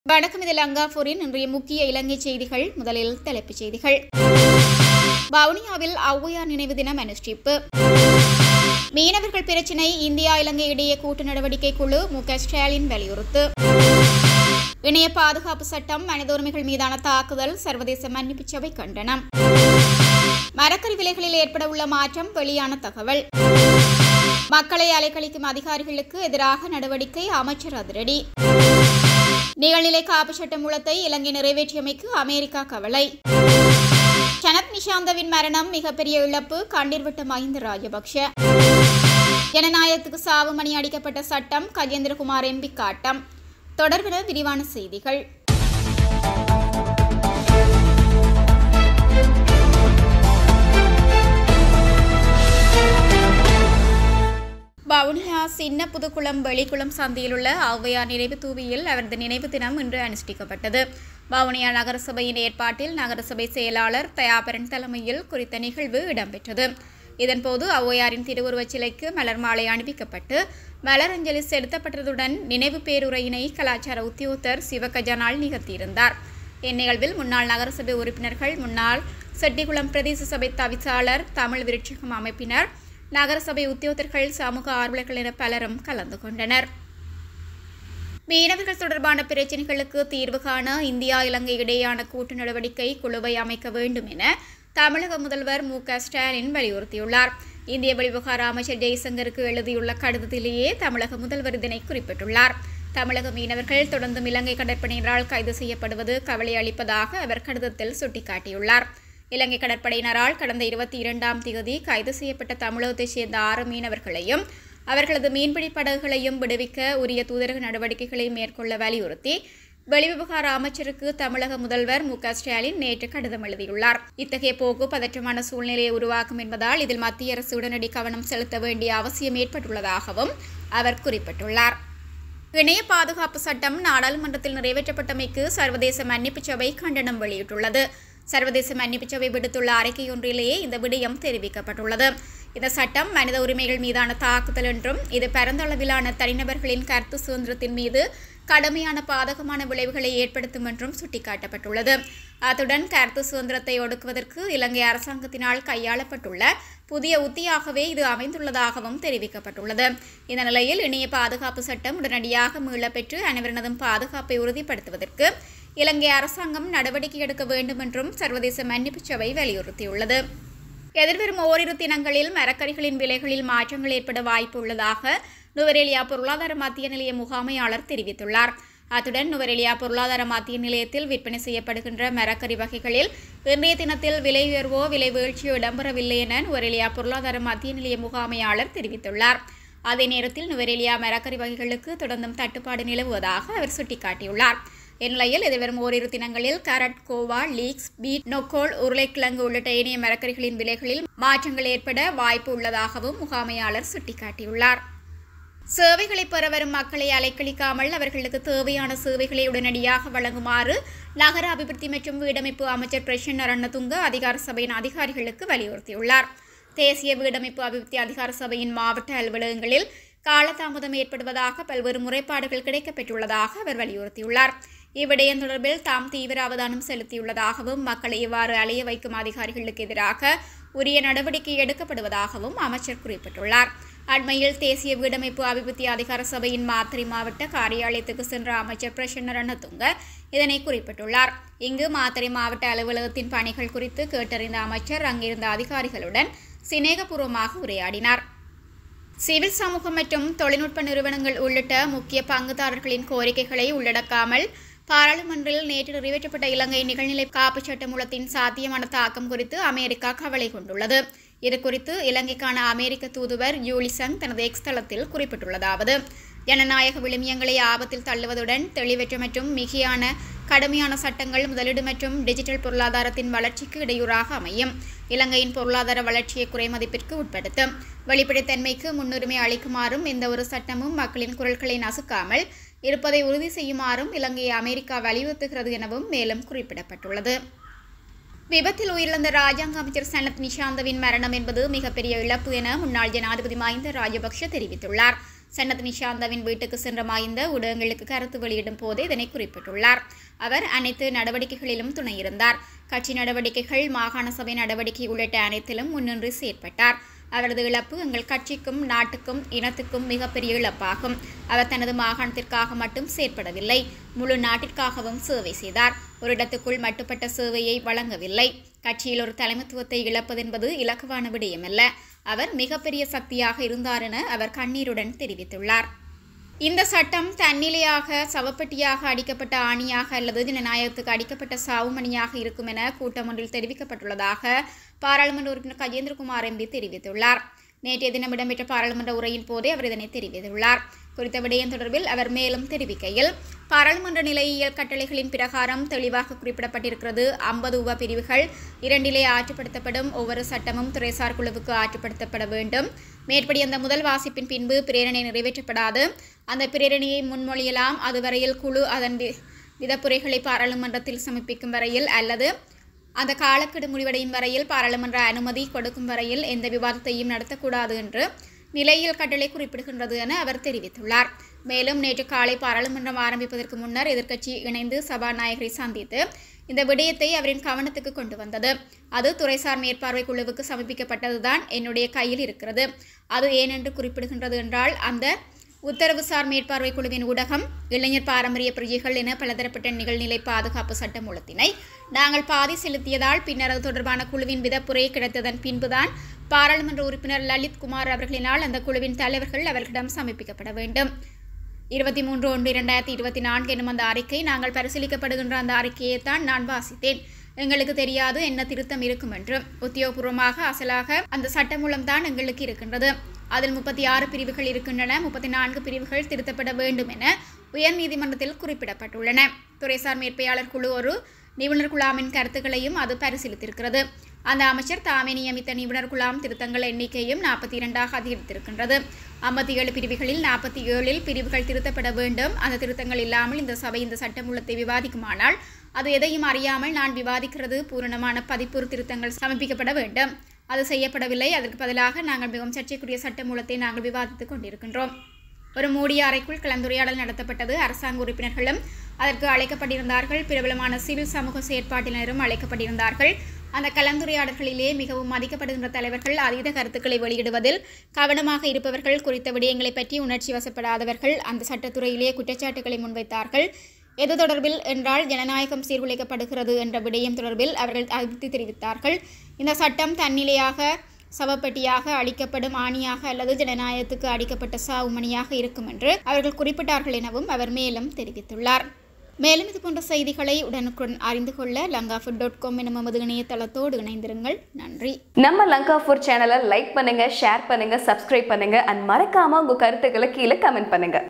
வணக்கம் இது லங்காபூரின் இன்றைய முக்கிய இலங்கை செய்திகள் முதலில் தலைப்புச் செய்திகள் வவுனியாவில் ஔவையார் நினைவு தினம் அனுஷ்டிப்பு மீனவர்கள் பிரச்சினை இந்தியா இலங்கை இடையே கூட்டு நடவடிக்கை குழு மு க ஸ்டாலின் வலியுறுத்து இணைய பாதுகாப்பு சட்டம் மனித உரிமைகள் மீதான தாக்குதல் சர்வதேச மன்னிப்பு சபை கண்டனம் மரக்கறி விலைகளில் ஏற்பட உள்ள மாற்றம் வெளியான தகவல் மக்களை அலைக்கழிக்கும் அதிகாரிகளுக்கு எதிராக நடவடிக்கை அமைச்சர் அதிரடி நிகழ்நிலை காப்பு சட்ட மூலத்தை இலங்கை நிறைவேற்றியமைக்கு அமெரிக்கா கவலை சனத் நிஷாந்தவின் மரணம் மிகப்பெரிய இழப்பு கண்ணீர்விட்ட மஹிந்த ராஜபக்ஷ ஜனநாயகத்துக்கு சாவு மணி அடிக்கப்பட்ட சட்டம் கஜேந்திரகுமார் எம்பி காட்டம் தொடர்பென விரிவான செய்திகள் வவுனியா சின்ன புதுக்குளம் வெளிக்குளம் சந்தியில் உள்ள ஔவையார் நினைவு தூவியில் அவரது நினைவு தினம் இன்று அனுஷ்டிக்கப்பட்டது வவுனியா நகரசபையின் ஏற்பாட்டில் நகரசபை செயலாளர் தயாபரன் தலைமையில் குறித்த நிகழ்வு இடம்பெற்றது இதன்போது ஔவையாரின் திருவுருவச் சிலைக்கு மலர் மாலை அணிவிக்கப்பட்டு மலரஞ்சலி செலுத்தப்பட்டதுடன் நினைவு பேருரையினை கலாச்சார உத்தியோகத்தர் சிவகஜானால் நிகழ்த்தியிருந்தார் இந்நிகழ்வில் முன்னாள் நகரசபை உறுப்பினர்கள் முன்னாள் செட்டிகுளம் பிரதேச சபை தவிசாளர் தமிழ் விருட்சகம் அமைப்பினர் நகரசபை உத்தியோகத்தர்கள் சமூக ஆர்வலர்கள் என பலரும் கலந்து கொண்டனர் மீனவர்கள் தொடர்பான பிரச்சினைகளுக்கு தீர்வு காண இந்தியா இலங்கை இடையேயான கூட்டு நடவடிக்கை குழுவை அமைக்க வேண்டும் என தமிழக முதல்வர் மு க ஸ்டாலின் வலியுறுத்தியுள்ளார் இந்திய வெளிவிவகார அமைச்சர் ஜெய்சங்கருக்கு எழுதியுள்ள கடிதத்திலேயே தமிழக முதல்வர் இதனை குறிப்பிட்டுள்ளார் தமிழக மீனவர்கள் தொடர்ந்தும் இலங்கை கடற்படையினரால் கைது செய்யப்படுவது கவலை அளிப்பதாக அவர் கடிதத்தில் சுட்டிக்காட்டியுள்ளார் இலங்கை கடற்படையினரால் கடந்த இருபத்தி இரண்டாம் தேதி கைது செய்யப்பட்ட தமிழகத்தைச் சேர்ந்த ஆறு மீனவர்களையும் அவர்களது மீன்பிடி படகுகளையும் விடுவிக்க உரிய தூதரக நடவடிக்கைகளை மேற்கொள்ள வலியுறுத்தி வெளிவிவகார அமைச்சருக்கு தமிழக முதல்வர் மு ஸ்டாலின் நேற்று கடிதம் எழுதியுள்ளார் இத்தகைய போக்கு பதற்றமான சூழ்நிலையை உருவாக்கும் என்பதால் இதில் மத்திய அரசு உடனடி கவனம் செலுத்த வேண்டிய அவசியம் ஏற்பட்டுள்ளதாகவும் அவர் குறிப்பிட்டுள்ளார் இணைய பாதுகாப்பு சட்டம் நாடாளுமன்றத்தில் நிறைவேற்றப்பட்டமைக்கு சர்வதேச மன்னிப்பு சபை கண்டனம் வெளியிட்டுள்ளது சர்வதேச மன்னிப்பு சபை விடுத்துள்ள அறிக்கையொன்றிலேயே இந்த விடயம் தெரிவிக்கப்பட்டுள்ளது இந்த சட்டம் மனித உரிமைகள் மீதான தாக்குதல் என்றும் இது பரந்தளவிலான தனிநபர்களின் கருத்து சுதந்திரத்தின் மீது கடுமையான பாதகமான விளைவுகளை ஏற்படுத்தும் என்றும் சுட்டிக்காட்டப்பட்டுள்ளது அத்துடன் கருத்து சுதந்திரத்தை ஒடுக்குவதற்கு இலங்கை அரசாங்கத்தினால் கையாளப்பட்டுள்ள புதிய உத்தியாகவே இது அமைந்துள்ளதாகவும் தெரிவிக்கப்பட்டுள்ளது இந்த நிலையில் இணைய பாதுகாப்பு சட்டம் உடனடியாக மீளப்பெற்று அனைவரினதும் பாதுகாப்பை உறுதிப்படுத்துவதற்கு இலங்கை அரசாங்கம் நடவடிக்கை எடுக்க வேண்டும் என்றும் சர்வதேச மன்னிப்பு சபை வலியுறுத்தியுள்ளது எதிர்வரும் ஓரிரு தினங்களில் மரக்கறிகளின் விலைகளில் மாற்றங்கள் ஏற்பட வாய்ப்பு உள்ளதாக நுவரெலியா பொருளாதார மத்திய நிலைய முகாமையாளர் தெரிவித்துள்ளார் அத்துடன் நுவரெலியா பொருளாதார மத்திய நிலையத்தில் விற்பனை செய்யப்படுகின்ற மரக்கறி வகைகளில் இன்றைய தினத்தில் விலை உயர்வோ விலை வீழ்ச்சியோ இடம்பெறவில்லை என நுவரெலியா பொருளாதார மத்திய நிலைய முகாமையாளர் தெரிவித்துள்ளார் அதே நேரத்தில் நுவரெலியா மரக்கறி வகைகளுக்கு தொடர்ந்தும் தட்டுப்பாடு நிலவுவதாக அவர் சுட்டிக்காட்டியுள்ளார் இந்நிலையில் எதிர்வரும் ஓரிரு தினங்களில் கரட் கோவா லீக்ஸ் பீட் நொக்கோல் உருளைக்கிழங்கு உள்ளிட்ட ஏனைய மரக்கறிகளின் விலைகளில் மாற்றங்கள் ஏற்பட வாய்ப்பு உள்ளதாகவும் முகாமையாளர் சுட்டிக்காட்டியுள்ளார் சேவைகளை பெற வரும் மக்களை அலைக்கழிக்காமல் அவர்களுக்கு தேவையான சேவைகளை உடனடியாக வழங்குமாறு நகர அபிவிருத்தி மற்றும் வீடமைப்பு அமைச்சர் பிரசன்ன ரணதுங்க அதிகார சபையின் அதிகாரிகளுக்கு வலியுறுத்தியுள்ளார் தேசிய வீடமைப்பு அபிவிருத்தி அதிகார சபையின் மாவட்ட அலுவலகங்களில் காலதாமதம் ஏற்படுவதாக பல்வேறு முறைப்பாடுகள் கிடைக்கப்பெற்றுள்ளதாக அவர் வலியுறுத்தியுள்ளார் இவ்விடயம் தொடர்பில் தாம் தீவிர அவதானம் செலுத்தியுள்ளதாகவும் மக்களை இவ்வாறு அலைய வைக்கும் அதிகாரிகளுக்கு எதிராக உரிய நடவடிக்கை எடுக்கப்படுவதாகவும் அமைச்சர் குறிப்பிட்டுள்ளார் அண்மையில் தேசிய வீடமைப்பு அபிவிருத்தி அதிகார சபையின் மாத்திரை மாவட்ட காரியாலயத்துக்கு சென்ற அமைச்சர் பிரசன்ன ரணதுங்க இதனை குறிப்பிட்டுள்ளார் இங்கு மாத்திரை மாவட்ட அலுவலகத்தின் பணிகள் குறித்து கேட்டறிந்த அமைச்சர் அங்கிருந்த அதிகாரிகளுடன் சிநேகபூர்வமாக உரையாடினார் சிவில் சமூகம் மற்றும் தொழில்நுட்ப நிறுவனங்கள் உள்ளிட்ட முக்கிய பங்குதாரர்களின் கோரிக்கைகளை உள்ளடக்காமல் பாராளுமன்றில் நேற்று நிறைவேற்றப்பட்ட இலங்கை நிகழ்நிலை காப்புச் சட்ட மூலத்தின் சாத்தியமான தாக்கம் குறித்து அமெரிக்கா கவலை கொண்டுள்ளது இதுகுறித்து இலங்கைக்கான அமெரிக்க தூதுவர் யூலிசங் தனது எக்ஸ் தளத்தில் குறிப்பிட்டுள்ளதாவது ஜனநாயக விழுமியங்களை ஆபத்தில் தள்ளுவதுடன் தெளிவற்ற மற்றும் மிகையான கடுமையான சட்டங்கள் முதலீடு மற்றும் டிஜிட்டல் பொருளாதாரத்தின் வளர்ச்சிக்கு இடையூறாக அமையும் இலங்கையின் பொருளாதார வளர்ச்சியை குறைமதிப்பிற்கு உட்படுத்தும் வெளிப்படைத்தன்மைக்கு முன்னுரிமை அளிக்குமாறும் எந்த ஒரு சட்டமும் மக்களின் குரல்களை நசுக்காமல் இருப்பதை உறுதி செய்யுமாறும் இலங்கையை அமெரிக்கா வலியுறுத்துகிறது எனவும் மேலும் குறிப்பிடப்பட்டுள்ளது விபத்தில் உயிரிழந்த ராஜாங்க அமைச்சர் சனத் நிஷாந்தவின் மரணம் என்பது மிகப்பெரிய இழப்பு என முன்னாள் ஜனாதிபதி மஹிந்த ராஜபக்ஷ தெரிவித்துள்ளார் சன்னத் நிஷாந்தவின் வீட்டுக்கு சென்ற மஹிந்த ஊடகங்களுக்கு கருத்து வெளியிடும் போது இதனை குறிப்பிட்டுள்ளார் அவர் அனைத்து நடவடிக்கைகளிலும் துணையிருந்தார் கட்சி நடவடிக்கைகள் மாகாண சபை நடவடிக்கை உள்ளிட்ட அனைத்திலும் முன்னின்று செயற்பட்டார் அவரது இழப்பு எங்கள் கட்சிக்கும் நாட்டுக்கும் இனத்துக்கும் மிகப்பெரிய இழப்பாகும் அவர் தனது மாகாணத்திற்காக மட்டும் செயற்படவில்லை முழு நாட்டிற்காகவும் சேவை செய்தார் ஒரு இடத்துக்குள் மட்டுப்பட்ட சேவையை வழங்கவில்லை கட்சியில் ஒரு தலைமைத்துவத்தை இழப்பதென்பது இலக்குவான விடயமல்ல அவர் மிகப்பெரிய சக்தியாக இருந்தார் என அவர் கண்ணீருடன் தெரிவித்துள்ளார் இந்த சட்டம் தன்னிலையாக சவப்பெட்டியாக அடிக்கப்பட்ட ஆணியாக அல்லது ஜனநாயகத்துக்கு அடிக்கப்பட்ட சாவுமணியாக இருக்கும் என கூட்டம் ஒன்றில் தெரிவிக்கப்பட்டுள்ளதாக பாராளுமன்ற உறுப்பினர் கஜேந்திரகுமார் எம்பி தெரிவித்துள்ளார் நேற்றைய தினம் இடம்பெற்ற பாராளுமன்ற உரையின் போதே அவர் இதனை தெரிவித்துள்ளார் குறித்த விடயம் தொடர்பில் அவர் மேலும் தெரிவிக்கையில் பாராளுமன்ற நிலையியல் கட்டளைகளின் பிரகாரம் தெளிவாக குறிப்பிடப்பட்டிருக்கிறது ஐம்பது உப பிரிவுகள் இரண்டிலே ஆற்றுப்படுத்தப்படும் ஒவ்வொரு சட்டமும் துறைசார் குழுவுக்கு ஆற்றுப்படுத்தப்பட வேண்டும் மேற்படி அந்த முதல் வாசிப்பின் பின்பு பிரேரணை நிறைவேற்றப்படாது அந்த பிரேரணையை முன்மொழியலாம் அதுவரையில் குழு அதன் வி விதப்புரைகளை பாராளுமன்றத்தில் சமர்ப்பிக்கும் வரையில் அல்லது அந்த காலக்கெடு முடிவடையும் வரையில் பாராளுமன்ற அனுமதி கொடுக்கும் வரையில் எந்த விவாதத்தையும் நடத்தக்கூடாது என்று நிலையியல் கட்டளை குறிப்பிடுகின்றது என அவர் தெரிவித்துள்ளார் மேலும் நேற்று காலை பாராளுமன்றம் ஆரம்பிப்பதற்கு முன்னர் எதிர்க்கட்சி இணைந்து சபாநாயகரை சந்தித்து இந்த விடயத்தை அவரின் கவனத்துக்கு கொண்டு வந்தது அது துறைசார் மேற்பார்வை குழுவுக்கு சமர்ப்பிக்கப்பட்டதுதான் என்னுடைய கையில் இருக்கிறது அது ஏனென்று குறிப்பிடுகின்றது என்றால் அந்த உத்தரவுசார் மேற்பார்வை குழுவின் ஊடகம் இளைஞர் பாரம்பரிய பிரஜைகள் என பலதரப்பட்ட நிகழ்நிலை பாதுகாப்பு சட்ட மூலத்தினை நாங்கள் பாதி செலுத்தியதால் பின்னர் அது தொடர்பான குழுவின் விதப்புரை கிடைத்ததன் பின்புதான் பாராளுமன்ற உறுப்பினர் லலித் குமார் அவர்களினால் அந்த குழுவின் தலைவர்கள் அவர்களிடம் சமர்ப்பிக்கப்பட வேண்டும் இருபத்தி மூன்று ஒன்று இரண்டாயிரத்தி இருபத்தி நான்கு எனும் அந்த அறிக்கை நாங்கள் பரிசீலிக்கப்படுகின்ற அந்த அறிக்கையை தான் நான் வாசித்தேன் எங்களுக்கு தெரியாது என்ன திருத்தம் இருக்கும் என்று உத்தியோகபூர்வமாக அசலாக அந்த சட்டமூலம் தான் எங்களுக்கு இருக்கின்றது அதில் முப்பத்தி ஆறு பிரிவுகள் இருக்கின்றன முப்பத்தி நான்கு பிரிவுகள் திருத்தப்பட வேண்டும் என உயர்நீதிமன்றத்தில் குறிப்பிடப்பட்டுள்ளன துறைசார் மேற்பாளர் குழு ஒரு நிபுணர் குழாமின் கருத்துக்களையும் அது பரிசீலித்திருக்கிறது அந்த அமைச்சர் தாமே நியமித்த நிபுணர் குழாம் திருத்தங்கள் எண்ணிக்கையும் நாற்பத்தி இரண்டாக அதிகரித்திருக்கின்றது ஐம்பத்தி ஏழு பிரிவுகளில் நாற்பத்தி ஏழில் பிரிவுகள் திருத்தப்பட வேண்டும் அந்த திருத்தங்கள் இல்லாமல் இந்த சபை இந்த சட்டமூலத்தை விவாதிக்குமானால் அது எதையும் அறியாமல் நான் விவாதிக்கிறது பூரணமான பதிப்புறு திருத்தங்கள் சமர்ப்பிக்கப்பட வேண்டும் அது செய்யப்படவில்லை அதற்கு பதிலாக நாங்கள் மிகவும் சர்ச்சைக்குரிய சட்டமூலத்தை நாங்கள் விவாதித்துக் கொண்டிருக்கின்றோம் ஒரு மூடிய அறைக்குள் கலந்துரையாடல் நடத்தப்பட்டது அரசாங்க உறுப்பினர்களும் அதற்கு அழைக்கப்பட்டிருந்தார்கள் பிரபலமான சிவில் சமூக செயற்பாட்டினரும் அழைக்கப்பட்டிருந்தார்கள் அந்த கலந்துரையாடல்களிலே மிகவும் மதிக்கப்படுகின்ற தலைவர்கள் அதீத கருத்துக்களை வெளியிடுவதில் கவனமாக இருப்பவர்கள் குறித்த விடயங்களை பற்றி உணர்ச்சி வசப்படாதவர்கள் அந்த சட்டத்துறையிலே குற்றச்சாட்டுகளை முன்வைத்தார்கள் எது தொடர்பில் என்றால் ஜனநாயகம் சீர்குலைக்கப்படுகிறது என்ற விடயம் தொடர்பில் அவர்கள் அதிருப்தி தெரிவித்தார்கள் இந்த சட்டம் தன்னிலையாக சவப்பெட்டியாக அளிக்கப்படும் ஆணியாக அல்லது ஜனநாயகத்துக்கு அடிக்கப்பட்ட சாவுமணியாக இருக்கும் என்று அவர்கள் குறிப்பிட்டார்கள் எனவும் அவர் மேலும் தெரிவித்துள்ளார் மேலும் இது போன்ற செய்திகளை உடனுக்குடன் அறிந்து கொள்ள லங்கா ஃபுட் டாட் காம் எனும் நமது இணையதளத்தோடு இணைந்திருங்கள் நன்றி நம்ம லங்கா ஃபுட் சேனலை லைக் பண்ணுங்க ஷேர் பண்ணுங்க சப்ஸ்கிரைப் பண்ணுங்க அண்ட் மறக்காம உங்க கருத்துக்களை கீழே கமெண்ட் பண்ணுங்க